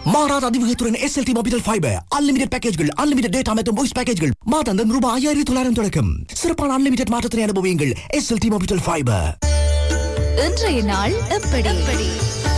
மாறாத அதிவேகத்துடன் SLT mobile fibre unlimited பேக்கேஜ்கள் அன்லிமிடெட் டேட்டா மற்றும் வாய்ஸ் பேக்கேஜ்கள் மாதாந்தம் ரூபாய் ஐயாயிரத்தி தொள்ளாயிரம் தொடக்கம் சிறப்பான அன்லிமிடெட் மாற்றத்தினை அனுபவியுங்கள் எஸ்எல்டி மொபைல் ஃபைபர் இன்றைய நாள் எப்படி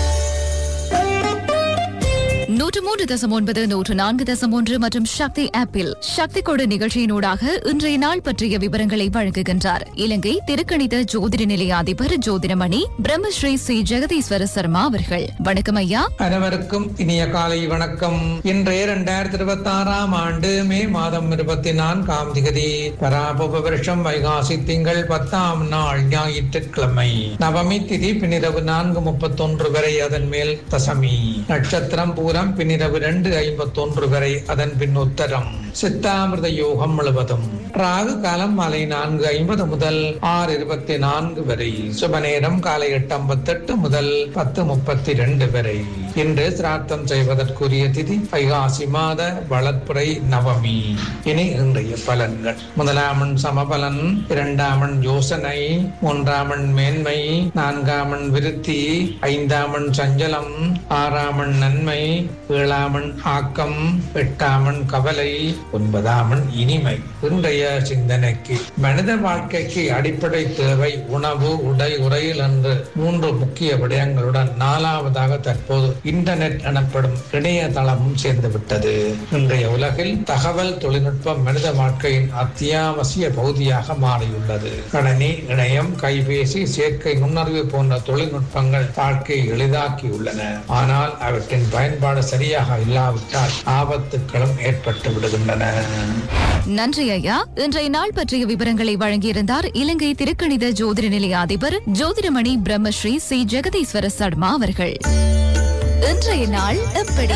நூற்று மூன்று தசம் ஒன்பது நூற்று நான்கு தசம் ஒன்று மற்றும் சக்தி ஆப்பில் சக்தி கொடு நிகழ்ச்சியினூடாக இன்றைய நாள் பற்றிய விவரங்களை வழங்குகின்றார் இலங்கை திருக்கணித ஜோதிட நிலைய அதிபர் ஜோதிடமணி பிரம்மஸ்ரீ சி ஜெகதீஸ்வர சர்மா அவர்கள் வணக்கம் ஐயா அனைவருக்கும் இனிய காலை வணக்கம் இன்றைய இரண்டாயிரத்தி இருபத்தி ஆறாம் ஆண்டு மே மாதம் இருபத்தி நான்காம் திகதி பராபப வருஷம் வைகாசி திங்கள் பத்தாம் நாள் ஞாயிற்றுக்கிழமை நவமி திதி பின்னிரவு நான்கு முப்பத்தொன்று வரை அதன் மேல் தசமி நட்சத்திரம் பூரம் பின்னிரவு ரெண்டு ஐம்பத்தொன்று வரை அதன் பின் உத்தரம் சித்தாமிர்த யோகம் முழுவதும் ராகு காலம் மாலை நான்கு ஐம்பது முதல் ஆறு இருபத்தி நான்கு வரை சுப நேரம் காலை எட்டு ஐம்பத்தெட்டு முதல் பத்து முப்பத்தி ரெண்டு வரை இன்று சிரார்த்தம் செய்வதற்குரிய திதி வைகாசி மாத வளர்ப்புரை நவமி இனி இன்றைய பலன்கள் முதலாமன் சமபலன் இரண்டாமன் யோசனை மூன்றாமன் மேன்மை நான்காமன் விருத்தி ஐந்தாமன் சஞ்சலம் ஆறாமன் நன்மை ஏழாமன் ஆக்கம் எட்டாமன் கவலை ஒன்பதாமன் இனிமை இன்றைய சிந்தனைக்கு மனித வாழ்க்கைக்கு அடிப்படை தேவை உணவு உடை உரையில் என்று மூன்று முக்கிய விடயங்களுடன் நாலாவதாக தற்போது இன்டர்நெட் எனப்படும் இணையதளமும் சேர்ந்து விட்டது இன்றைய உலகில் தகவல் தொழில்நுட்பம் மனித வாழ்க்கையின் அத்தியாவசிய பகுதியாக மாறியுள்ளது கணனி இணையம் கைபேசி செயற்கை நுண்ணறிவு போன்ற தொழில்நுட்பங்கள் வாழ்க்கையை எளிதாக்கியுள்ளன ஆனால் அவற்றின் பயன்பாடு சரியாக இல்லாவிட்டால் ஆபத்துக்களும் ஏற்பட்டு விடுகின்றன நன்றி ஐயா இன்றைய நாள் பற்றிய விவரங்களை வழங்கியிருந்தார் இலங்கை திருக்கணித ஜோதிட நிலைய அதிபர் ஜோதிடமணி பிரம்மஸ்ரீ சி ஜெகதீஸ்வர சர்மா அவர்கள் இன்றைய நாள் எப்படி